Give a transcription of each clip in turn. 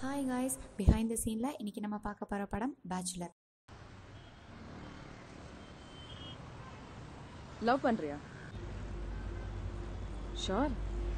hi guys behind the சீனில் இன்றைக்கி நம்ம பார்க்க போகிற படம் பேச்சுலர் லவ் பண்றியா ஷோர்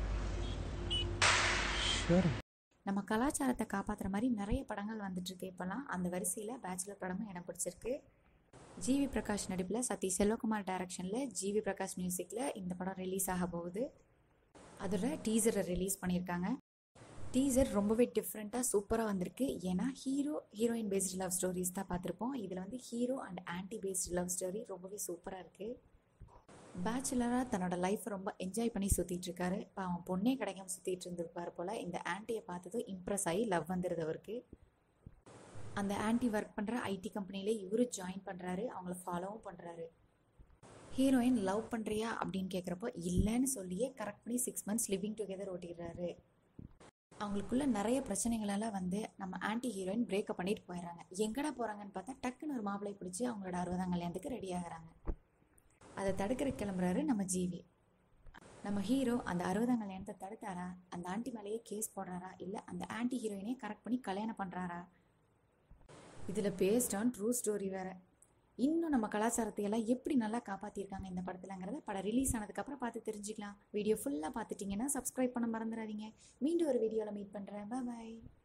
நம்ம கலாச்சாரத்தை காப்பாற்றுற மாதிரி நிறைய படங்கள் வந்துட்டுருக்கு இப்போலாம் அந்த வரிசையில் பேச்சுலர் படமும் இடம் பிடிச்சிருக்கு ஜிவி பிரகாஷ் நடிப்பில் சத்தி செல்வகுமார் டைரக்ஷனில் ஜிவி பிரகாஷ் மியூசிக்கில் இந்த படம் ரிலீஸ் ஆக போகுது அதோட டீசரை ரிலீஸ் பண்ணியிருக்காங்க டீசர் ரொம்பவே டிஃப்ரெண்ட்டாக சூப்பராக வந்திருக்கு ஏன்னா hero heroine based love stories தான் பார்த்துருப்போம் இதில் வந்து hero and aunty based love story ரொம்பவே சூப்பராக இருக்குது பேச்சுலராக தன்னோட லைஃப்பை ரொம்ப என்ஜாய் பண்ணி சுற்றிட்டு இருக்காரு இப்போ அவன் பொண்ணே கிடைக்காம சுற்றிட்டு இருந்திருப்பார் போல் இந்த ஆன்ட்டியை பார்த்ததும் இம்ப்ரெஸ் ஆகி லவ் வந்துடுது அவருக்கு அந்த ஆன்ட்டி ஒர்க் பண்ணுற ஐடி கம்பெனிலே இவரு ஜாயின் பண்ணுறாரு அவங்கள ஃபாலோவும் பண்ணுறாரு ஹீரோயின் லவ் பண்ணுறியா அப்படின்னு கேட்குறப்போ இல்லைன்னு சொல்லியே கரெக்ட் பண்ணி சிக்ஸ் மந்த்ஸ் லிவிங் டுகெதர் ஓட்டிடுறாரு அவங்களுக்குள்ள நிறைய பிரச்சனைகளெல்லாம் வந்து நம்ம ஆன்டி ஹீரோயின் பிரேக்கப் பண்ணிட்டு போயிடுறாங்க எங்கடா போகிறாங்கன்னு பார்த்தா டக்குன்னு ஒரு மாப்பிளை பிடிச்சி அவங்களோட அறுபதாம் கல்யாணத்துக்கு ரெடி ஆகுறாங்க அதை தடுக்கிற கிளம்புறாரு நம்ம ஜீவி நம்ம ஹீரோ அந்த அறுபதாம் கல்யாணத்தை தடுத்தாரா அந்த ஆன்ட்டி மேலேயே கேஸ் போடுறாரா இல்லை அந்த ஆன்ட்டி ஹீரோயினே கரெக்ட் பண்ணி கல்யாணம் பண்ணுறாரா இதில் பேஸ்ட் ஆன் ட்ரூ ஸ்டோரி வேற இன்னும் நம்ம கலாச்சாரத்தை எல்லாம் எப்படி நல்லா காப்பாற்றிருக்காங்க இந்த படத்துலங்கிறத படம் ரிலீஸ் ஆனதுக்கப்புறம் பார்த்து தெரிஞ்சுக்கலாம் வீடியோ ஃபுல்லாக பார்த்துட்டிங்கன்னா சப்ஸ்கிரைப் பண்ண மறந்துடாதீங்க மீண்டும் ஒரு வீடியோவில் மீட் பண்ணுறேன் பாய்